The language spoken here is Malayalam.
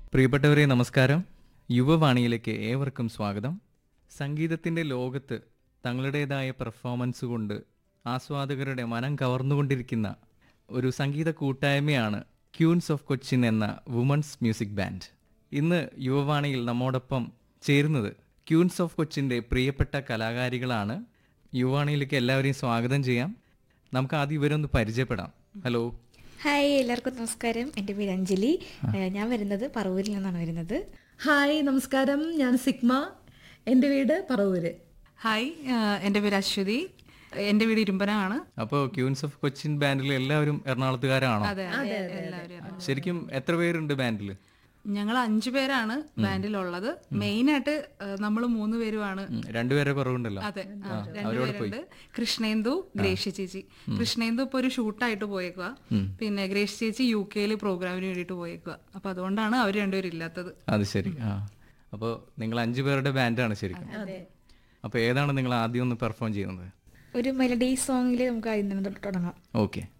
പ്രിയപ്പെട്ടവരെ നമസ്കാരം യുവവാണിയിലേക്ക് ഏവർക്കും സ്വാഗതം സംഗീതത്തിൻ്റെ ലോകത്ത് തങ്ങളുടേതായ പെർഫോമൻസ് കൊണ്ട് ആസ്വാദകരുടെ മനം കവർന്നുകൊണ്ടിരിക്കുന്ന ഒരു സംഗീത കൂട്ടായ്മയാണ് ക്യൂൻസ് ഓഫ് കൊച്ചിൻ എന്ന വുമൺസ് മ്യൂസിക് ബാൻഡ് ഇന്ന് യുവവാണിയിൽ നമ്മോടൊപ്പം ചേരുന്നത് ക്യൂൻസ് ഓഫ് കൊച്ചിൻ്റെ പ്രിയപ്പെട്ട കലാകാരികളാണ് യുവവാണിയിലേക്ക് എല്ലാവരെയും സ്വാഗതം ചെയ്യാം നമുക്ക് ആദ്യം ഇവരൊന്ന് പരിചയപ്പെടാം ഹലോ ഹായ് എല്ലാവർക്കും നമസ്കാരം എൻ്റെ പേര് അഞ്ജലി ഏഹ് ഞാൻ വരുന്നത് പറവൂരിൽ നിന്നാണ് വരുന്നത് ഹായ് നമസ്കാരം ഞാൻ സിഗ്മ എൻ്റെ വീട് പറവൂര് ഹായ് ആഹ് എൻ്റെ പേര് അശ്വതി എൻ്റെ വീട് ഇരുമ്പനാണ് അപ്പോൾ ക്യൂൻസ് ഓഫ് കൊച്ചിൻ ബാൻഡിൽ എല്ലാവരും എറണാകുളത്തുകാരാണോ അതെ അതെ എല്ലാവരും ശരിക്കും എത്ര പേരുണ്ട് ബാൻഡിൽ ഞങ്ങൾ അഞ്ചു പേരാണ് ബാൻഡിലുള്ളത് മെയിൻ ആയിട്ട് നമ്മൾ മൂന്ന് പേരുമാണ് രണ്ടുപേരെ കുറവുണ്ടല്ലോ അതെ ആ, രണ്ടുപേരുണ്ട് കൃഷ്ണേന്ദു ഗ്രേഷ്യ ചേച്ചി കൃഷ്ണേന്ദു ഇപ്പൊ ഒരു ഷൂട്ടായിട്ട് പോയേക്കുക പിന്നെ ഗ്രേഷ്യ ചേച്ചി യു കെയിൽ പ്രോഗ്രാമിന് വേണ്ടിയിട്ട് പോയേക്കുക അപ്പൊ അതുകൊണ്ടാണ് അവർ രണ്ടുപേരും ഇല്ലാത്തത് അത് ശരി ആ അപ്പോൾ നിങ്ങൾ അഞ്ചു പേരുടെ ബാൻഡാണ് ശരിക്കും അപ്പോൾ ഏതാണ് നിങ്ങൾ ആദ്യം ഒന്ന് പെർഫോം ചെയ്യുന്നത് ഒരു മെലഡി സോങ്ങിൽ നമുക്ക് ആദ്യം തന്നെ തൊട്ട് തുടങ്ങാം ഓക്കെ